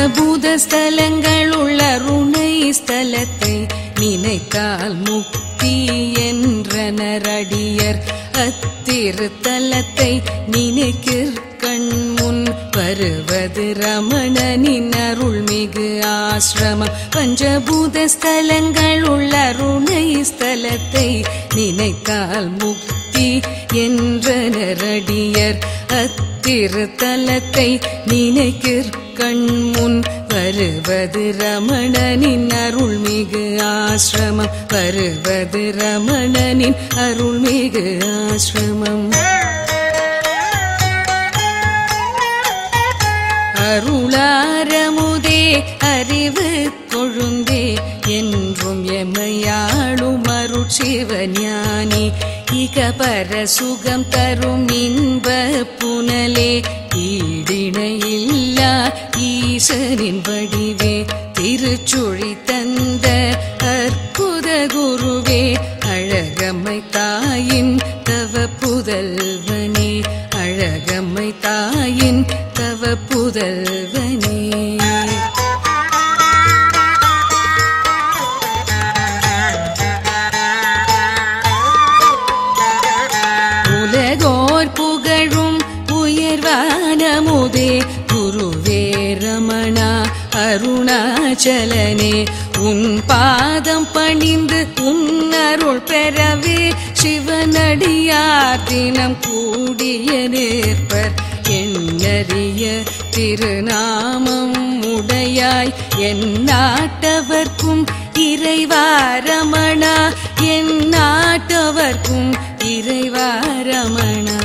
பஞ்சபூத ஸ்தலங்கள் உள்ள ருணை ஸ்தலத்தை நினைத்தால் முக்தி என்றனர் அடியர் அத்திருத்தலத்தை நினைக்கிற் கண் முன் வருவது ரமணனின் அருள்மிகு ஆசிரமம் பஞ்சபூத ஸ்தலங்கள் உள்ள ருணை ஸ்தலத்தை நினைத்தால் முக்தி என்றனர் அடியர் அத்திருத்தலத்தை நினைக்கிற் கண் முன் வருவது ரமணனின் அருள்மிகு ஆசிரமம் வருவது ரமணனின் அருள்மிகு ஆசிரமம் அருளாரமுதே அறிவு கொழுந்தே என்றும் எமையாளும் அருட்சிவஞானி இக பர சுகம் தரும் இன்ப புனலே ஈடிணையில்லா ஈசனின் வடிவே திருச்சுழி தந்த அற்புத குருவே அழகம்மை தாயின் தவ புதல்வனே அழகம்மை தாயின் தவ புதல்வனே உலகோர் புகழும் உயர்வானமுதே குருவே ரமணா அருணாச்சலனே உன் பாதம் பணிந்து உன் அருள் பெறவே சிவனடியார் தினம் கூடிய நிற்பர் எண்ணறிய திருநாமம் உடையாய் என் நாட்டவர்க்கும் இறைவாரமணா என் நாட்டவர்க்கும் இறைவாரமணா